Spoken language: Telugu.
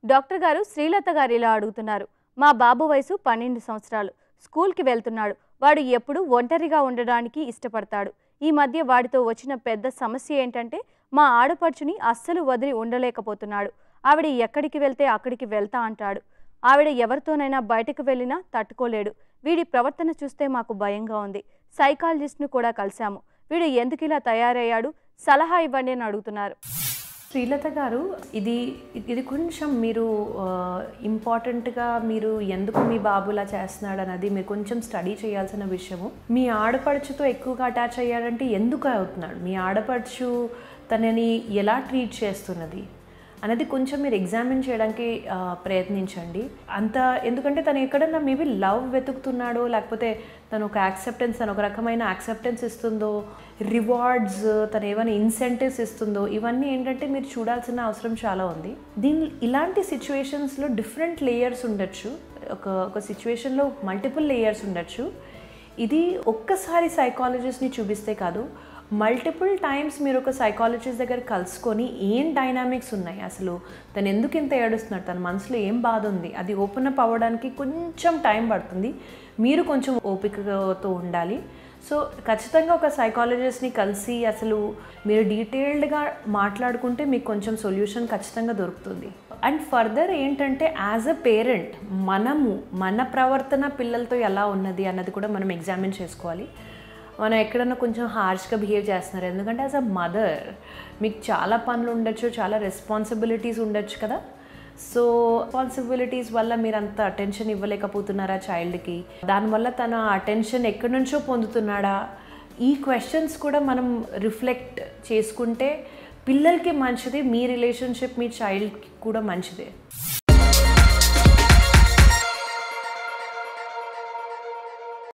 డాక్టర్ గారు శ్రీలత గారు ఇలా అడుగుతున్నారు మా బాబు వయసు పన్నెండు సంవత్సరాలు స్కూల్కి వెళ్తున్నాడు వాడు ఎప్పుడూ ఒంటరిగా ఉండడానికి ఇష్టపడతాడు ఈ మధ్య వాడితో వచ్చిన పెద్ద సమస్య ఏంటంటే మా ఆడపడుచుని అస్సలు వదిలి ఉండలేకపోతున్నాడు ఆవిడ ఎక్కడికి వెళ్తే అక్కడికి వెళ్తా అంటాడు ఆవిడ ఎవరితోనైనా బయటకు వెళ్ళినా తట్టుకోలేడు వీడి ప్రవర్తన చూస్తే మాకు భయంగా ఉంది సైకాలజిస్ట్ను కూడా కలిశాము వీడు ఎందుకు ఇలా తయారయ్యాడు సలహా ఇవ్వండి అని అడుగుతున్నారు శ్రీలత గారు ఇది ఇది కొంచెం మీరు ఇంపార్టెంట్గా మీరు ఎందుకు మీ బాబులా చేస్తున్నాడు అన్నది మీరు కొంచెం స్టడీ చేయాల్సిన విషయము మీ ఆడపడుచుతో ఎక్కువగా అటాచ్ అయ్యాడంటే ఎందుకు అవుతున్నాడు మీ ఆడపడుచు తనని ఎలా ట్రీట్ చేస్తున్నది అనేది కొంచెం మీరు ఎగ్జామిన్ చేయడానికి ఆ, ప్రయత్నించండి అంత ఎందుకంటే తను ఎక్కడన్నా మేబీ లవ్ వెతుకుతున్నాడో లేకపోతే తను ఒక యాక్సెప్టెన్స్ తను ఒక రకమైన యాక్సెప్టెన్స్ ఇస్తుందో రివార్డ్స్ తను ఏమైనా ఇన్సెంటివ్స్ ఇస్తుందో ఇవన్నీ ఏంటంటే మీరు చూడాల్సిన అవసరం చాలా ఉంది దీని ఇలాంటి సిచ్యువేషన్స్లో డిఫరెంట్ లేయర్స్ ఉండొచ్చు ఒక ఒక సిచ్యువేషన్లో మల్టిపుల్ లేయర్స్ ఉండొచ్చు ఇది ఒక్కసారి సైకాలజిస్ట్ని చూపిస్తే కాదు మల్టిపుల్ టైమ్స్ మీరు ఒక సైకాలజిస్ట్ దగ్గర కలుసుకొని ఏం డైనామిక్స్ ఉన్నాయి అసలు తను ఎందుకు ఇంత ఏడుస్తున్నాడు తన మనసులో ఏం బాధ ఉంది అది ఓపెన్ అప్ అవ్వడానికి కొంచెం టైం పడుతుంది మీరు కొంచెం ఓపికతో ఉండాలి సో ఖచ్చితంగా ఒక సైకాలజిస్ట్ని కలిసి అసలు మీరు డీటెయిల్డ్గా మాట్లాడుకుంటే మీకు కొంచెం సొల్యూషన్ ఖచ్చితంగా దొరుకుతుంది అండ్ ఫర్దర్ ఏంటంటే యాజ్ అ పేరెంట్ మనము మన ప్రవర్తన పిల్లలతో ఎలా ఉన్నది అన్నది కూడా మనం ఎగ్జామిన్ చేసుకోవాలి మనం ఎక్కడన్నా కొంచెం హార్ష్గా బిహేవ్ చేస్తున్నారు ఎందుకంటే యాజ్ అ మదర్ మీకు చాలా పనులు ఉండొచ్చు చాలా రెస్పాన్సిబిలిటీస్ ఉండొచ్చు కదా సో రెస్పాన్సిబిలిటీస్ వల్ల మీరు అంత అటెన్షన్ ఇవ్వలేకపోతున్నారా చైల్డ్కి దానివల్ల తన అటెన్షన్ ఎక్కడి నుంచో పొందుతున్నాడా ఈ క్వశ్చన్స్ కూడా మనం రిఫ్లెక్ట్ చేసుకుంటే పిల్లలకి మంచిది మీ రిలేషన్షిప్ మీ చైల్డ్కి కూడా మంచిదే